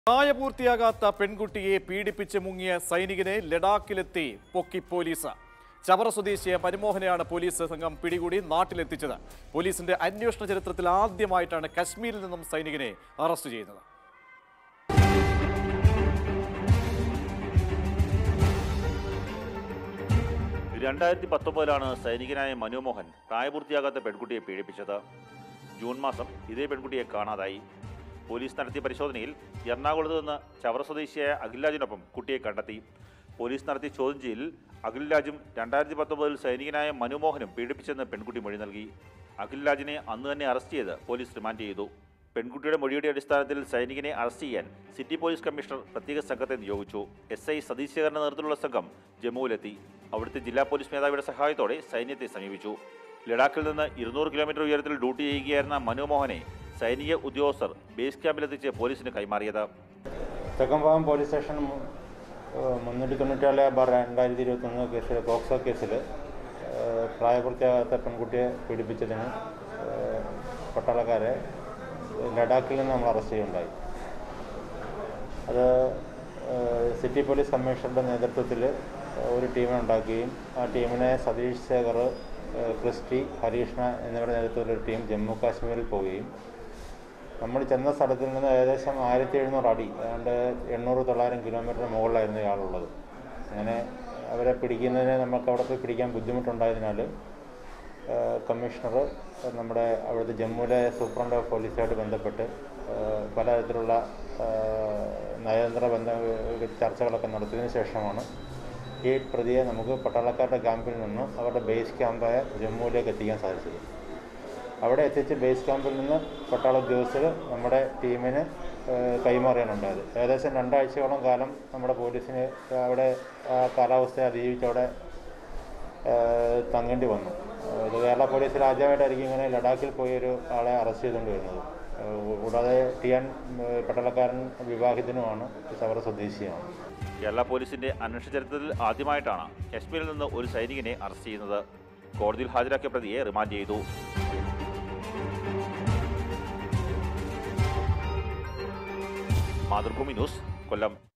പ്രായപൂർത്തിയാകാത്ത പെൺകുട്ടിയെ പീഡിപ്പിച്ച് മുങ്ങിയ സൈനികനെ ലഡാക്കിലെത്തി പൊക്കി പോലീസ് ചവറ സ്വദേശിയെ മരുമോഹനെയാണ് പോലീസ് സംഘം പിടികൂടി നാട്ടിലെത്തിച്ചത് പോലീസിന്റെ അന്വേഷണ ചരിത്രത്തിൽ ആദ്യമായിട്ടാണ് കശ്മീരിൽ നിന്നും സൈനികനെ അറസ്റ്റ് ചെയ്യുന്നത് രണ്ടായിരത്തി പത്തൊമ്പതിലാണ് സൈനികനായ മനുമോഹൻ പ്രായപൂർത്തിയാകാത്ത പെൺകുട്ടിയെ പീഡിപ്പിച്ചത് ജൂൺ മാസം ഇതേ പെൺകുട്ടിയെ കാണാതായി പോലീസ് നടത്തിയ പരിശോധനയിൽ എറണാകുളത്ത് നിന്ന് ചവറ സ്വദേശിയായ അഖിൽരാജിനൊപ്പം കുട്ടിയെ കണ്ടെത്തി പോലീസ് നടത്തിയ ചോദ്യം ചെയ്യലിൽ അഖിൽരാജും രണ്ടായിരത്തി പത്തൊമ്പതിൽ സൈനികനായ മനുമോഹനും പീഡിപ്പിച്ചെന്ന് പെൺകുട്ടി മൊഴി നൽകി അഖിൽരാജിനെ അന്ന് തന്നെ അറസ്റ്റ് ചെയ്ത് പോലീസ് റിമാൻഡ് ചെയ്തു പെൺകുട്ടിയുടെ മൊഴിയുടെ അടിസ്ഥാനത്തിൽ സൈനികനെ അറസ്റ്റ് ചെയ്യാൻ സിറ്റി പോലീസ് കമ്മീഷണർ പ്രത്യേക സംഘത്തെ നിയോഗിച്ചു എസ് ഐ സതീഷ് ശേഖറിന്റെ നേതൃത്വത്തിലുള്ള സംഘം ജമ്മുവിലെത്തി അവിടുത്തെ ജില്ലാ പോലീസ് മേധാവിയുടെ സഹായത്തോടെ സൈന്യത്തെ സമീപിച്ചു ലഡാക്കിൽ നിന്ന് ഇരുന്നൂറ് കിലോമീറ്റർ ഉയരത്തിൽ ഡ്യൂട്ടി ചെയ്യുകയായിരുന്ന മനുമോഹനെ സൈനിക ഉദ്യോഗസ്ഥർ ബേസ് ക്യാമ്പിലെത്തിച്ച് പോലീസിന് കൈമാറിയത് തെക്കമ്പാകം പോലീസ് സ്റ്റേഷൻ മുന്നൂറ്റി തൊണ്ണൂറ്റാല് ബാർ രണ്ടായിരത്തി ഇരുപത്തൊന്ന് കേസിൽ പോക്സോ കേസിൽ പ്രായപൂർത്തിയാകാത്ത പെൺകുട്ടിയെ പീഡിപ്പിച്ചതിന് ഏഹ്, പട്ടാളക്കാരെ ലഡാക്കിൽ നിന്ന് നമ്മൾ അറസ്റ്റ് ചെയ്യുകയുണ്ടായി അത് ഏഹ്, സിറ്റി പോലീസ് കമ്മീഷണറുടെ നേതൃത്വത്തിൽ ഒരു ടീമിനെ ഉണ്ടാക്കുകയും ആ ടീമിനെ സതീഷ് ശേഖർ ഏഹ്, ക്രിസ്റ്റി ഹരീഷ്ണ എന്നിവരുടെ നേതൃത്വത്തിലുള്ള ഒരു ടീം ജമ്മു കാശ്മീരിൽ പോവുകയും നമ്മൾ ചെന്ന സ്ഥലത്തിൽ നിന്ന് ഏകദേശം ആയിരത്തി എഴുന്നൂറ് അടി ഏതാണ്ട് എണ്ണൂറ് തൊള്ളായിരം കിലോമീറ്റർ മുകളിലായിരുന്നു ഇയാളുള്ളത് അങ്ങനെ അവരെ പിടിക്കുന്നതിന് നമുക്ക് അവിടെ പോയി പിടിക്കാൻ ബുദ്ധിമുട്ടുണ്ടായതിനാൽ കമ്മീഷണർ നമ്മുടെ അവിടുത്തെ ജമ്മുവിലെ സൂപ്രണ്ട് ഓഫ് പോലീസുമായിട്ട് ബന്ധപ്പെട്ട് ഏഹ്, പലതരത്തിലുള്ള ഏഹ്, നയതന്ത്ര ബന്ധ ചർച്ചകളൊക്കെ നടത്തിയതിനു ശേഷമാണ് ഈ പ്രതിയെ നമുക്ക് പട്ടാളക്കാരുടെ ക്യാമ്പിൽ നിന്ന് അവരുടെ ബേസ് ക്യാമ്പായ ജമ്മുവിലേക്ക് എത്തിക്കാൻ സാധിച്ചത് അവിടെ എത്തിച്ച് ബേസ് ക്യാമ്പിൽ നിന്ന് പട്ടാള ഉദ്യോഗസ്ഥർ നമ്മുടെ ടീമിന് ഏഹ്, കൈമാറുകയാണ് ഉണ്ടായത് ഏകദേശം രണ്ടാഴ്ചയോളം കാലം നമ്മുടെ പോലീസിന് അവിടെ ആ കാലാവസ്ഥയെ അതിജീവിച്ച് അവിടെ ഏഹ്, തങ്ങേണ്ടി വന്നു ഏഹ്, ഇത് കേരള പോലീസിൽ ആദ്യമായിട്ടായിരിക്കും ഇങ്ങനെ ലഡാക്കിൽ പോയി ഒരു ആളെ അറസ്റ്റ് ചെയ്തുകൊണ്ട് വരുന്നത് ഏഹ്, കൂടാതെ ടിയാൻ ഏഹ്, പട്ടാളക്കാരൻ വിവാഹിതനുമാണ് ചവറ സ്വദേശിയാണ് കേരള പോലീസിന്റെ അന്വേഷണ ചരിത്രത്തിൽ ആദ്യമായിട്ടാണ് കശ്മീരിൽ നിന്ന് ഒരു സൈനികനെ അറസ്റ്റ് ചെയ്യുന്നത് കോടതിയിൽ ഹാജരാക്കിയ പ്രതിയെ റിമാൻഡ് ചെയ്തു മാതൃഭൂമി ന്യൂസ് കൊല്ലം